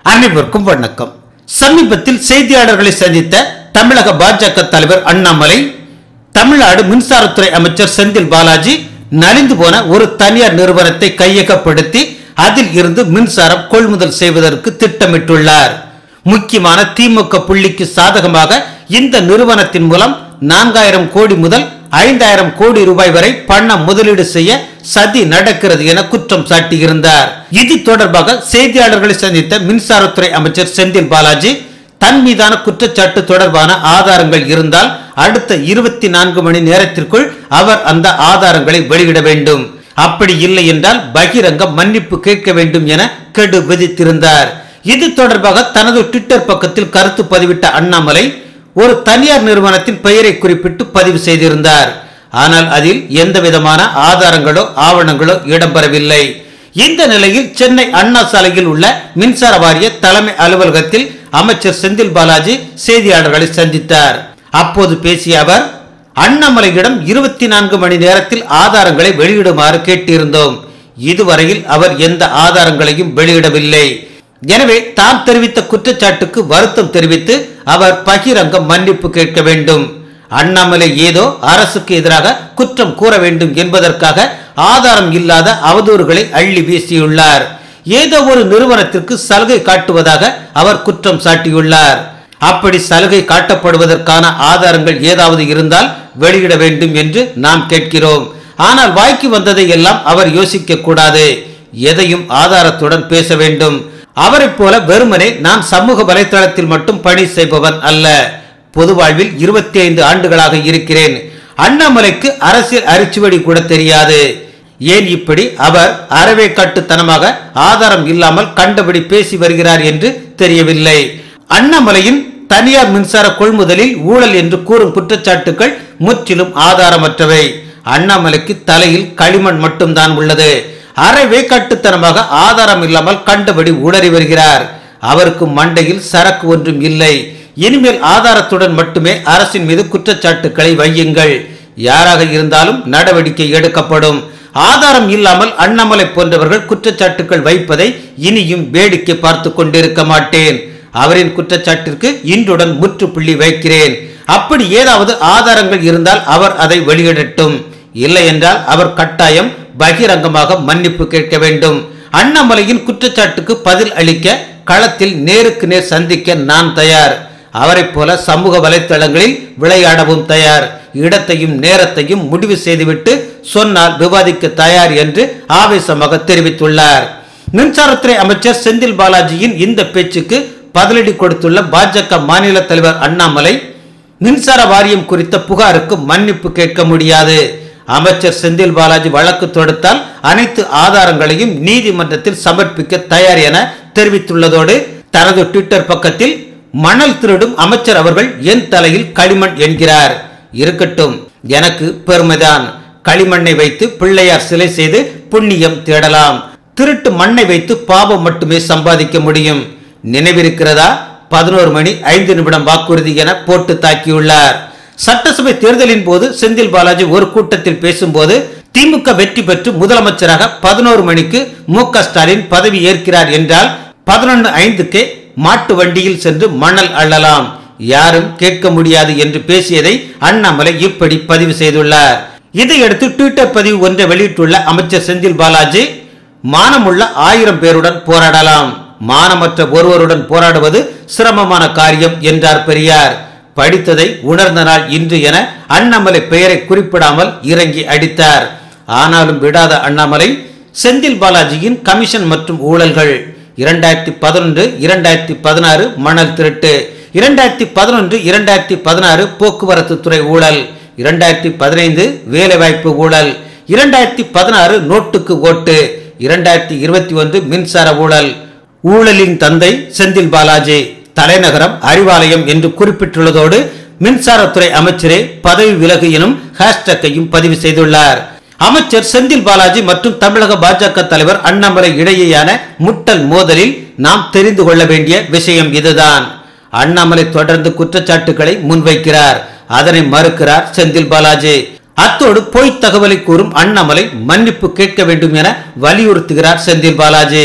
அனைவருக்கும் வணக்கம் சமீபத்தில் செய்தியாளர்களை சந்தித்த தமிழக பாஜக தலைவர் அண்ணாமலை தமிழ்நாடு மின்சாரத்துறை அமைச்சர் செந்தில் பாலாஜி நலிந்து போன ஒரு தனியார் நிறுவனத்தை கையகப்படுத்தி அதில் இருந்து மின்சாரம் கொள்முதல் செய்வதற்கு திட்டமிட்டுள்ளார் முக்கியமான திமுக புள்ளிக்கு சாதகமாக இந்த நிறுவனத்தின் மூலம் நான்காயிரம் கோடி முதல் ஐந்தாயிரம் கோடி ரூபாய் வரை பண முதலீடு செய்ய சதி நடக்கிறது என குற்றம் சாட்டியிருந்தார் இது தொடர்பாக செய்தியாளர்களை சந்தித்த மின்சாரத்துறை அமைச்சர் செந்தில் பாலாஜி தன் மீதான குற்றச்சாட்டு தொடர்பான ஆதாரங்கள் இருந்தால் அடுத்த இருபத்தி நான்கு மணி நேரத்திற்குள் அவர் அந்த ஆதாரங்களை வெளியிட வேண்டும் அப்படி இல்லை என்றால் பகிரங்க மன்னிப்பு கேட்க வேண்டும் என கெடு விதித்திருந்தார் இது தொடர்பாக தனது ட்விட்டர் பக்கத்தில் கருத்து பதிவிட்ட அண்ணாமலை ஒரு தனியார் நிறுவனத்தின் பெயரை குறிப்பிட்டு பதிவு செய்திருந்தார் ஆனால் அதில் எந்த விதமான ஆதாரங்களோ ஆவணங்களோ இடம்பெறவில்லை இந்த நிலையில் சென்னை அண்ணா சாலையில் உள்ள மின்சார வாரிய தலைமை அலுவலகத்தில் அமைச்சர் செந்தில் பாலாஜி செய்தியாளர்களை சந்தித்தார் அப்போது பேசிய அவர் அண்ணாமலையிடம் இருபத்தி நான்கு மணி நேரத்தில் ஆதாரங்களை வெளியிடுமாறு கேட்டிருந்தோம் இதுவரையில் அவர் எந்த ஆதாரங்களையும் வெளியிடவில்லை எனவே தான் தெரிவித்த குற்றச்சாட்டுக்கு வருத்தம் தெரிவித்து அவர் பகிரங்க மன்னிப்பு கேட்க வேண்டும் அண்ணாமலை ஏதோ அரசுக்கு எதிராக குற்றம் கூற வேண்டும் என்பதற்காக ஆதாரம் இல்லாத அவதூறுகளை அள்ளி வீசியுள்ளார் ஏதோ ஒரு நிறுவனத்திற்கு சலுகை காட்டுவதாக அவர் குற்றம் சாட்டியுள்ளார் அப்படி சலுகை காட்டப்படுவதற்கான ஆதாரங்கள் ஏதாவது இருந்தால் வெளியிட வேண்டும் என்று நாம் கேட்கிறோம் ஆனால் வாய்க்கு வந்ததை எல்லாம் அவர் யோசிக்க கூடாது எதையும் ஆதாரத்துடன் பேச வேண்டும் அவரைப் போல வெறுமனே நான் சமூக வலைத்தளத்தில் மட்டும் பணி செய்பவன் அல்ல பொது வாழ்வில் இருபத்தி ஐந்து ஆண்டுகளாக இருக்கிறேன் அண்ணாமலைக்கு அரசியல் அரிச்சுவடி கூட தெரியாது ஏன் இப்படி அவர் அறவே கட்டுத்தனமாக ஆதாரம் இல்லாமல் கண்டபடி பேசி வருகிறார் என்று தெரியவில்லை அண்ணாமலையின் தனியார் மின்சார கொள்முதலில் ஊழல் என்று கூறும் குற்றச்சாட்டுகள் முற்றிலும் ஆதாரமற்றவை அண்ணாமலைக்கு தலையில் களிமண் மட்டும்தான் உள்ளது அறவே கட்டுத்தனமாக ஆதாரம் இல்லாமல் கண்டபடி உளறி வருகிறார் அவருக்கு மண்டையில் சரக்கு ஒன்றும் இல்லை இனிமேல் ஆதாரத்துடன் மட்டுமே அரசின் மீது குற்றச்சாட்டுக்களை வையுங்கள் யாராக இருந்தாலும் நடவடிக்கை எடுக்கப்படும் ஆதாரம் இல்லாமல் அண்ணாமலை போன்றவர்கள் குற்றச்சாட்டுகள் வைப்பதை இனியும் வேடிக்கை பார்த்து கொண்டிருக்க மாட்டேன் அவரின் குற்றச்சாட்டிற்கு இன்றுடன் முற்றுப்புள்ளி வைக்கிறேன் அப்படி ஏதாவது ஆதாரங்கள் இருந்தால் அவர் அதை வெளியிடட்டும் இல்லை என்றால் அவர் கட்டாயம் பகிரங்கமாக மன்னிப்பு கேட்க வேண்டும் அண்ணாமலையின் குற்றச்சாட்டுக்கு பதில் அளிக்க களத்தில் நேருக்கு நேர் சந்திக்க நான் தயார் அவரைப் போல சமூக வலைத்தளங்களில் விளையாடவும் தயார் இடத்தையும் நேரத்தையும் முடிவு செய்துவிட்டு சொன்னால் விவாதிக்க தயார் என்று ஆவேசமாக தெரிவித்துள்ளார் மின்சாரத்துறை அமைச்சர் செந்தில் பாலாஜியின் இந்த பேச்சுக்கு பதிலடி கொடுத்துள்ள பாஜக மாநில தலைவர் அண்ணாமலை மின்சார வாரியம் குறித்த புகாருக்கு மன்னிப்பு கேட்க முடியாது அமைச்சர் செந்தில் பாலாஜி வழக்கு தொடுத்தால் அனைத்து ஆதாரங்களையும் நீதிமன்றத்தில் சமர்ப்பிக்க தயார் என தெரிவித்துள்ளதோடு தனது ட்விட்டர் பக்கத்தில் மணல் திருடும் அமைச்சர் அவர்கள் என் தலையில் களிமண் என்கிறார் இருக்கட்டும் எனக்கு பெருமைதான் களிமண்ணை வைத்து பிள்ளையார் சிலை செய்து புண்ணியம் தேடலாம் திருட்டு மண்ணை வைத்து பாவம் மட்டுமே சம்பாதிக்க முடியும் நினைவிருக்கிறதா பதினோரு மணி ஐந்து நிமிடம் வாக்குறுதி என போட்டு தாக்கியுள்ளார் சட்டசபை தேர்தலின் போது செந்தில் பாலாஜி ஒரு கூட்டத்தில் பேசும்போது திமுக வெற்றி பெற்று முதலமைச்சராக பதினோரு மணிக்கு மு க ஸ்டாலின் பதவி ஏற்கிறார் என்றால் பதினொன்று ஐந்துக்கே மாட்டு வண்டியில் சென்று மணல் அள்ளலாம் யாரும் கேட்க முடியாது என்று பேசியதை அண்ணாமலை இப்படி பதிவு செய்துள்ளார் இதையடுத்து ட்விட்டர் பதிவு ஒன்றை வெளியிட்டுள்ள அமைச்சர் செந்தில் பாலாஜி மானமுள்ள ஆயிரம் பேருடன் போராடலாம் மானமற்ற ஒருவருடன் போராடுவது சிரமமான காரியம் என்றார் பெரியார் படித்ததை உணர்ந்த நாள் இன்று என அண்ணாமலை பெயரை குறிப்பிடாமல் இறங்கி அடித்தார் ஆனாலும் விடாத அண்ணாமலை செந்தில் பாலாஜியின் கமிஷன் மற்றும் ஊழல்கள் இரண்டாயிரத்தி பதினொன்று இரண்டாயிரத்தி பதினாறு மணல் திருட்டு இரண்டாயிரத்தி பதினொன்று இரண்டாயிரத்தி பதினாறு போக்குவரத்து துறை ஊழல் இரண்டாயிரத்தி பதினைந்து வேலைவாய்ப்பு ஊழல் இரண்டாயிரத்தி பதினாறு நோட்டுக்கு ஓட்டு இரண்டாயிரத்தி இருபத்தி ஒன்று மின்சார ஊழல் ஊழலின் தந்தை செந்தில் பாலாஜி தலைநகரம் அறிவாலயம் என்று குறிப்பிட்டுள்ளதோடு மின்சாரத்துறை அமைச்சரே பதவி விலகு எனும் ஹேஷ்டக்கையும் பதிவு செய்துள்ளார் அமைச்சர் செந்தில் பாலாஜி மற்றும் தமிழக பாஜக தலைவர் அண்ணாமலை இடையேயான முட்டல் மோதலில் நாம் தெரிந்து கொள்ள வேண்டிய விஷயம் இதுதான் அண்ணாமலை தொடர்ந்து குற்றச்சாட்டுகளை முன்வைக்கிறார் அதனை மறுக்கிறார் செந்தில் பாலாஜி அத்தோடு பொய்த் தகவலை கூறும் அண்ணாமலை மன்னிப்பு கேட்க வேண்டும் என வலியுறுத்துகிறார் செந்தில் பாலாஜி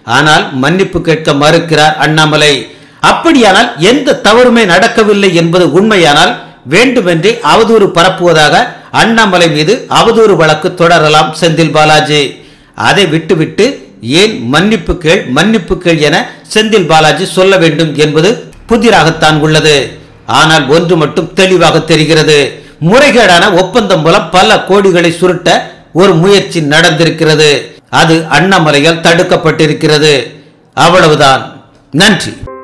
ஆனால் மன்னிப்பு கேட்க மறுக்கிறார் அண்ணாமலை அப்படியானால் எந்த தவறுமே நடக்கவில்லை என்பது உண்மையானால் வேண்டுமென்றே அவதூறு பரப்புவதாக அண்ணாமலை மீது அவதூறு வழக்கு தொடரலாம் செந்தில் பாலாஜி அதை விட்டுவிட்டு ஏன் மன்னிப்பு கேள் மன்னிப்பு கேள் என செந்தில் பாலாஜி சொல்ல வேண்டும் என்பது புதிராகத்தான் உள்ளது ஆனால் ஒன்று மட்டும் தெளிவாக தெரிகிறது முறைகேடான ஒப்பந்தம் மூலம் பல கோடிகளை சுருட்ட ஒரு முயற்சி நடந்திருக்கிறது அது அண்ணாமலையால் தடுக்கப்பட்டிருக்கிறது அவ்வளவுதான் நன்றி